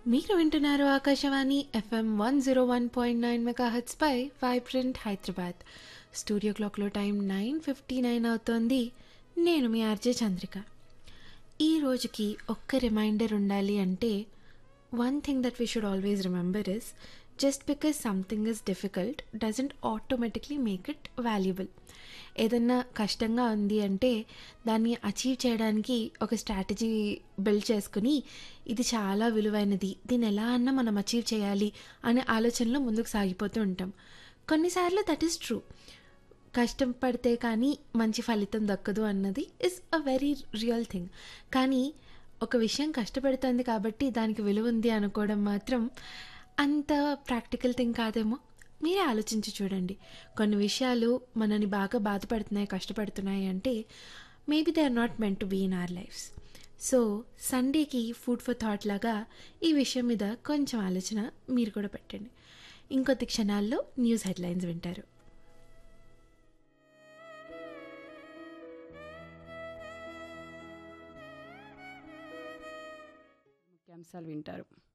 మీరు వింటున్నారు Akashvani FM one zero one point nine megahertz పై వైబ్రెంట్ హైదరాబాద్ స్టూడియో క్లాక్లో టైం నైన్ ఫిఫ్టీ నైన్ అవుతోంది నేను మీ ఆర్జే చంద్రిక ఈ రోజుకి ఒక్క రిమైండర్ ఉండాలి అంటే one thing that we should always remember is just because something is difficult doesn't automatically make it valuable ఏదన్నా కష్టంగా ఉంది అంటే దాన్ని అచీవ్ చేయడానికి ఒక స్ట్రాటజీ బిల్డ్ చేసుకుని ఇది చాలా విలువైనది దీన్ని ఎలా అన్నా మనం అచీవ్ చేయాలి అనే ఆలోచనలో ముందుకు సాగిపోతూ ఉంటాం కొన్నిసార్లు దట్ ఈస్ ట్రూ కష్టం పడితే కానీ మంచి ఫలితం దక్కదు అన్నది is a very real thing కానీ ఒక విషయం కష్టపడుతుంది కాబట్టి దానికి విలువ ఉంది అనుకోవడం మాత్రం అంత ప్రాక్టికల్ థింగ్ కాదేమో మీరే ఆలోచించి చూడండి కొన్ని విషయాలు మనని బాగా బాధపడుతున్నాయి కష్టపడుతున్నాయి అంటే maybe they are not meant to be in our lives so సండేకి ఫుడ్ ఫర్ థాట్ లాగా ఈ విషయం మీద కొంచెం ఆలోచన మీరు కూడా పెట్టండి ఇంకొద్ది క్షణాల్లో న్యూస్ హెడ్లైన్స్ వింటారు ముఖ్యాంశాలు వింటారు